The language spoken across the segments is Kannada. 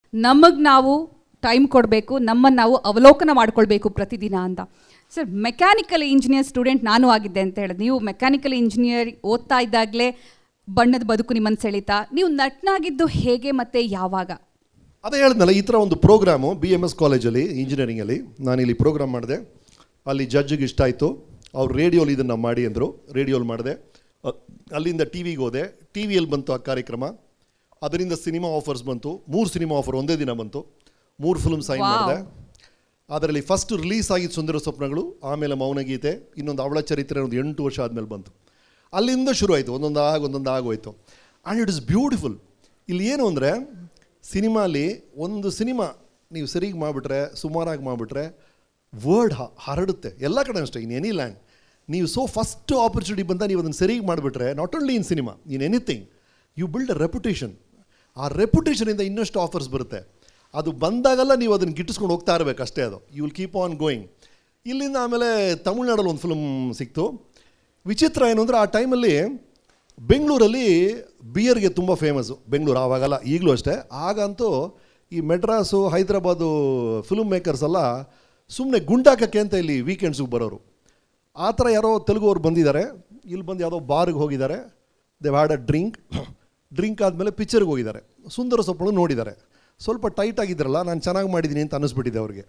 ನಮಗೆ ನಾವು ಟೈಮ್ ಕೊಡಬೇಕು ನಮ್ಮನ್ನು ನಾವು ಅವಲೋಕನ ಮಾಡ್ಕೊಳ್ಬೇಕು ಪ್ರತಿದಿನ ಅಂತ ಸರ್ ಮೆಕ್ಯಾನಿಕಲ್ ಇಂಜಿನಿಯರ್ ಸ್ಟೂಡೆಂಟ್ ನಾನು ಆಗಿದ್ದೆ ಅಂತ ಹೇಳಿದೆ ನೀವು ಮೆಕ್ಯಾನಿಕಲ್ ಇಂಜಿನಿಯರ್ ಓದ್ತಾ ಇದ್ದಾಗಲೇ ಬಣ್ಣದ ಬದುಕು ನಿಮ್ಮನ್ನು ಸೆಳೀತಾ ನೀವು ನಟನಾಗಿದ್ದು ಹೇಗೆ ಮತ್ತು ಯಾವಾಗ ಅದೇ ಹೇಳಿದ್ನಲ್ಲ ಈ ಥರ ಒಂದು ಪ್ರೋಗ್ರಾಮು ಬಿ ಎಮ್ ಎಸ್ ಕಾಲೇಜಲ್ಲಿ ಇಂಜಿನಿಯರಿಂಗಲ್ಲಿ ನಾನು ಇಲ್ಲಿ ಪ್ರೋಗ್ರಾಮ್ ಮಾಡಿದೆ ಅಲ್ಲಿ ಜಡ್ಜಿಗೆ ಇಷ್ಟ ಆಯಿತು ಅವ್ರು ರೇಡಿಯೋಲಿ ಇದನ್ನು ಮಾಡಿ ಅಂದರು ರೇಡಿಯೋಲಿ ಮಾಡಿದೆ ಅ- ಅಲ್ಲಿಂದ ಟಿ ವಿಗೆ ಹೋದೆ ಟಿ ವಿಯಲ್ಲಿ ಬಂತು ಆ ಕಾರ್ಯಕ್ರಮ ಅದರಿಂದ ಸಿನಿಮಾ ಆಫರ್ಸ್ ಬಂತು ಮೂರು ಸಿನಿಮಾ ಆಫರ್ ಒಂದೇ ದಿನ ಬಂತು ಮೂರು ಫಿಲ್ಮ್ ಸೈನ್ Wow. ಮಾಡಿದೆ ಅದರಲ್ಲಿ ಫಸ್ಟ್ ರಿಲೀಸ್ ಆಗಿದ್ದು ಸುಂದರ ಸ್ವಪ್ನಗಳು ಆಮೇಲೆ ಮೌನಗೀತೆ ಇನ್ನೊಂದು ಅವಳ ಚರಿತ್ರೆ ಒಂದು ಎಂಟು ವರ್ಷ ಆದಮೇಲೆ ಬಂತು ಅಲ್ಲಿಂದ ಶುರು ಆಯಿತು ಒಂದೊಂದು ಆಗ ಒಂದೊಂದು ಆಗೋಯ್ತು ಆ್ಯಂಡ್ ಇಟ್ ಇಸ್ ಬ್ಯೂಟಿಫುಲ್ ಇಲ್ಲಿ ಏನು ಅಂದರೆ ಸಿನಿಮಾಲಿ ಒಂದು ಸಿನಿಮಾ ನೀವು ಸರಿಗೆ ಮಾಡಿಬಿಟ್ರೆ ಸುಮಾರಾಗಿ ಮಾಡಿಬಿಟ್ರೆ ವರ್ಡ್ ಹರಡುತ್ತೆ ಎಲ್ಲ ಕಡೆ ಅಷ್ಟೇ ಇನ್ ಎನಿ ಲ್ಯಾಂಡ್ ನೀವು ಸೊ ಫಸ್ಟ್ ಆಪರ್ಚುನಿಟಿ ಬಂದ ನೀವು ಅದನ್ನು ಸರಿಗೆ ಮಾಡಿಬಿಟ್ರೆ not only in cinema in anything you build a reputation ಆ ರೆಪ್ಯುಟೇಷನಿಂದ ಇನ್ನಷ್ಟು ಆಫರ್ಸ್ ಬರುತ್ತೆ ಅದು ಬಂದಾಗೆಲ್ಲ ನೀವು ಅದನ್ನು ಗಿಟ್ಟಿಸ್ಕೊಂಡು ಹೋಗ್ತಾ ಇರಬೇಕು ಅಷ್ಟೇ ಅದು you will keep on going ಇಲ್ಲಿಂದ ಆಮೇಲೆ ತಮಿಳ್ನಾಡಲ್ಲಿ ಒಂದು ಫಿಲ್ಮ್ ಸಿಕ್ತು ವಿಚಿತ್ರ ಏನು ಅಂದರೆ ಆ ಟೈಮಲ್ಲಿ ಬೆಂಗಳೂರಲ್ಲಿ ಬಿಯರ್ಗೆ ತುಂಬ ಫೇಮಸ್ಸು ಬೆಂಗಳೂರು ಆವಾಗಲ್ಲ ಈಗಲೂ ಅಷ್ಟೇ ಆಗಂತೂ ಈ ಮೆಡ್ರಾಸು ಹೈದ್ರಾಬಾದು ಫಿಲ್ಮ್ ಮೇಕರ್ಸ್ ಎಲ್ಲ ಸುಮ್ಮನೆ ಗುಂಡಾಕಕ್ಕೆ ಅಂತ ಇಲ್ಲಿ ವೀಕೆಂಡ್ಸಿಗೆ ಬರೋರು ಆ ಥರ ಯಾರೋ ತೆಲುಗು ಅವ್ರು ಬಂದಿದ್ದಾರೆ ಇಲ್ಲಿ ಬಂದು ಯಾವುದೋ ಬಾರ್ಗೆ ಹೋಗಿದ್ದಾರೆ they had a drink drink ಆದಮೇಲೆ ಪಿಕ್ಚರ್ಗೆ ಹೋಗಿದ್ದಾರೆ ಸುಂದರ ಸೊಪ್ಪಳು ನೋಡಿದ್ದಾರೆ ಸ್ವಲ್ಪ ಟೈಟ್ ಆಗಿದ್ರಲ್ಲ ನಾನು ಚೆನ್ನಾಗಿ ಮಾಡಿದ್ದೀನಿ ಅಂತ ಅನ್ನಿಸ್ಬಿಟ್ಟಿದೆ ಅವ್ರಿಗೆ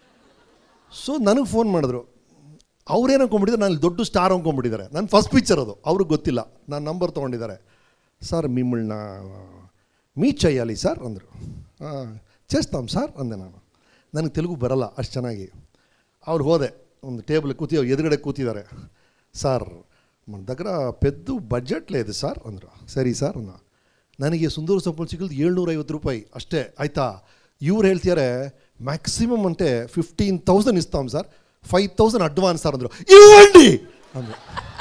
ಸೊ ನನಗೆ ಫೋನ್ ಮಾಡಿದ್ರು ಅವ್ರೇನು ಅನ್ಕೊಂಡ್ಬಿಟ್ಟಿದ್ದಾರೆ ನಾನು ದೊಡ್ಡ ಸ್ಟಾರ್ ಅನ್ಕೊಂಡ್ಬಿಟ್ಟಿದ್ದಾರೆ ನನ್ನ ಫಸ್ಟ್ ಪಿಕ್ಚರ್ ಅದು ಅವ್ರಿಗೆ ಗೊತ್ತಿಲ್ಲ ನಾನು ನಂಬರ್ ತೊಗೊಂಡಿದ್ದಾರೆ ಸರ್ ಮಿಮ್ಮಳನ್ನ ಮೀಟ್ ಚಯ್ಯಾಲಿ ಸರ್ ಅಂದರು ಹಾಂ చేస్తాం ಸರ್ ಅಂದೆ ನಾನು ನನಗೆ ತೆಲುಗು ಬರಲ್ಲ ಅಷ್ಟು ಚೆನ್ನಾಗಿ ಅವ್ರು ಹೋದೆ ಒಂದು ಟೇಬಲ್ ಕೂತಿ ಅವ್ರು ಎದುರುಗಡೆ ಕೂತಿದ್ದಾರೆ ಸರ್ మన దగ్గర పెద్ద బడ్జెట్ లేదు సార్ ಅಂದರು ಸರಿ ಸರ್ ಅನ್ನ ನನಗೆ ಸುಂದರ ಸೊಪ್ಪು ಸಿಗಲ್ದು ಏಳ್ನೂರೈವತ್ತು ರೂಪಾಯಿ ಅಷ್ಟೇ ಆಯಿತಾ ಇವ್ರು ಹೇಳ್ತಿದ್ದಾರೆ ಮ್ಯಾಕ್ಸಿಮಮ್ అంటే ಫಿಫ್ಟೀನ್ ತೌಸಂಡ್ ಇಸ್ತಾಂ sir five thousand advance sir ಅಂದರು ಇವಂಡಿ ಅಂದರು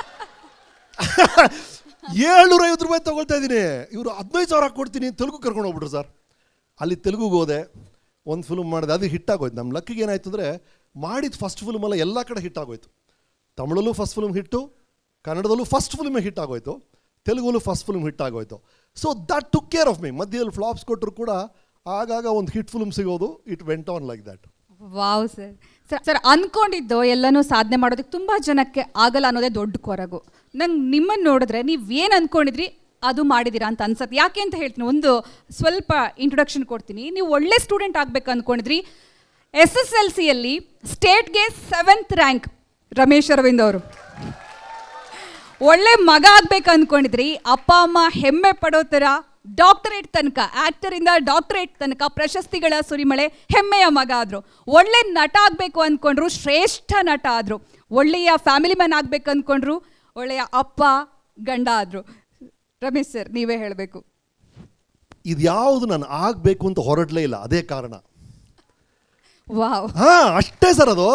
ಏಳ್ನೂರೈವತ್ತು ರೂಪಾಯಿ ತೊಗೊಳ್ತಾ ಇದ್ದೀನಿ ಇವರು ಹದಿನೈದು ಸಾವಿರ ಕೊಡ್ತೀನಿ ತೆಲುಗು ಕರ್ಕೊಂಡು ಹೋಗ್ಬಿಟ್ರು ಸರ್ ಅಲ್ಲಿ ತೆಲುಗುಗೆ ಹೋದೆ ಒಂದು ಫಿಲ್ಮ್ ಮಾಡಿದೆ ಅದು ಹಿಟ್ ಆಗೋಯ್ತು ನಮ್ಮ ಲಕ್ಕಿಗೆ ಏನಾಯ್ತು ಅಂದರೆ ಮಾಡಿದ ಫಸ್ಟ್ ಫಿಲ್ಮೆಲ್ಲ ಎಲ್ಲ ಕಡೆ ಹಿಟ್ ಆಗೋಯ್ತು ತಮಿಳಲ್ಲೂ ಫಸ್ಟ್ ಫಿಲ್ಮ್ ಹಿಟ್ಟು ಕನ್ನಡದಲ್ಲೂ ಫಸ್ಟ್ ಫಿಲ್ಮೇ ಹಿಟ್ ಆಗೋಯ್ತು ತೆಲುಗಲ್ಲೂ ಫಸ್ಟ್ ಫಿಲ್ಮ್ ಹಿಟ್ ಆಗೋಯ್ತು so that took care of me ಮಧ್ಯದಲ್ಲಿ ಫ್ಲಾಪ್ಸ್ ಕೊಟ್ಟರು ಕೂಡ ಆಗಾಗ ಒಂದು ಹಿಟ್ ಫಿಲ್ಮ್ ಸಿಗೋದು it went on like that wow sir sir sir ಅನ್ಕೊಂಡಿದ್ದು ಎಲ್ಲನೂ ಸಾಧನೆ ಮಾಡೋದಕ್ಕೆ ತುಂಬ ಜನಕ್ಕೆ ಆಗಲ್ಲ ಅನ್ನೋದೇ ದೊಡ್ಡ ಕೊರಗು ನಂಗೆ ನಿಮ್ಮನ್ನು ನೋಡಿದ್ರೆ ನೀವು ಏನು ಅನ್ಕೊಂಡಿದ್ರಿ ಅದು ಮಾಡಿದ್ದೀರಾ ಅಂತ ಅನ್ಸತ್ತೆ ಯಾಕೆ ಅಂತ ಹೇಳ್ತೀನಿ ಒಂದು ಸ್ವಲ್ಪ ಇಂಟ್ರೊಡಕ್ಷನ್ ಕೊಡ್ತೀನಿ ನೀವು ಒಳ್ಳೆ ಸ್ಟೂಡೆಂಟ್ ಆಗ್ಬೇಕು ಅಂದ್ಕೊಂಡಿದ್ರಿ ಎಸ್ ಎಸ್ ಎಲ್ ಸಿಯಲ್ಲಿ ಸ್ಟೇಟ್ಗೆ ಸೆವೆಂತ್ ರ್ಯಾಂಕ್ ರಮೇಶ್ ಅರವಿಂದ್ ಅವರು ಒಳ್ಳೆ ಮಗ ಆಗ್ಬೇಕು ಅಂದ್ಕೊಂಡಿದ್ರಿ ಅಪ್ಪ ಅಮ್ಮ ಹೆಮ್ಮೆ ಪಡೋ ಥರ ಡಾಕ್ಟರೇಟ್ ತನಕ ಆಕ್ಟರಿಂದ ಡಾಕ್ಟರೇಟ್ ತನಕ ಪ್ರಶಸ್ತಿಗಳ ಸುರಿಮಳೆ ಹೆಮ್ಮೆಯ ಮಗ ಆದರು ಒಳ್ಳೆ ನಟ ಆಗಬೇಕು ಅಂದ್ಕೊಂಡ್ರು ಶ್ರೇಷ್ಠ ನಟ ಆದರು ಒಳ್ಳೆಯ ಫ್ಯಾಮಿಲಿ ಮ್ಯಾನ್ ಆಗ್ಬೇಕು ಅಂದ್ಕೊಂಡ್ರು ಒಳ್ಳೆಯ ಅಪ್ಪ ಗಂಡ ಆದರು ರಮೇಶ್ ಸರ್ ನೀವೇ ಹೇಳಬೇಕು ಇದು ಯಾವುದು ನಾನು ಆಗಬೇಕು ಅಂತ ಹೊರಡಲೇ ಇಲ್ಲ ಅದೇ ಕಾರಣ ವಾವ್ ಹಾಂ ಅಷ್ಟೇ ಸರ್ ಅದು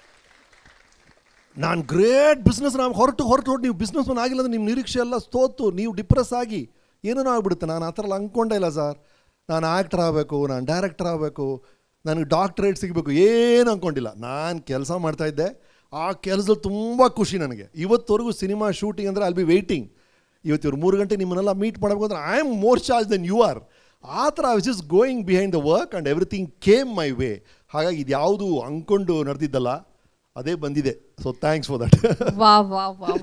ನಾನು ಗ್ರೇಟ್ ಬಿಸ್ನೆಸ್ ನಾವು ಹೊರಟು ಹೊರಟು ಹೊರಟು ನೀವು ಬಿಸ್ನೆಸ್ ಮನ್ ಆಗಿಲ್ಲ ಅಂದ್ರೆ ನಿಮ್ಮ ನಿರೀಕ್ಷೆ ಎಲ್ಲ ಸ್ತೋತು ನೀವು ಡಿಪ್ರೆಸ್ ಆಗಿ ಏನೇನೋ ಆಗ್ಬಿಡುತ್ತೆ ನಾನು ಆ ಥರ ಎಲ್ಲ ಅಂದ್ಕೊಂಡೇ ಇಲ್ಲ ಸರ್ ನಾನು ಆ್ಯಕ್ಟರ್ ಆಗಬೇಕು ನಾನು ಡೈರೆಕ್ಟರ್ ಆಗಬೇಕು ನನಗೆ ಡಾಕ್ಟ್ರೇಟ್ ಸಿಗಬೇಕು ಏನು ಅಂದ್ಕೊಂಡಿಲ್ಲ ನಾನು ಕೆಲಸ ಮಾಡ್ತಾಯಿದ್ದೆ ಆ ಕೆಲಸದಲ್ಲಿ ತುಂಬ ಖುಷಿ ನನಗೆ ಇವತ್ತವರೆಗೂ ಸಿನಿಮಾ ಶೂಟಿಂಗ್ ಅಂದರೆ ಅಲ್ಲಿ ಬಿ ವೆಯ್ಟಿಂಗ್ ಇವತ್ತು ಇವ್ರು ಮೂರು ಗಂಟೆ ನಿಮ್ಮನ್ನೆಲ್ಲ ಮೀಟ್ ಮಾಡಬೇಕು ಅಂದ್ರೆ I am more charge then you are ಆ ಥರ I wish is going behind the work and everything came my way ಹಾಗಾಗಿ ಇದು ಯಾವುದು ಅಂದ್ಕೊಂಡು ನಡೆದಿದ್ದಲ್ಲ ಅದೇ ಬಂದಿದೆ so thanks for that wow wow wow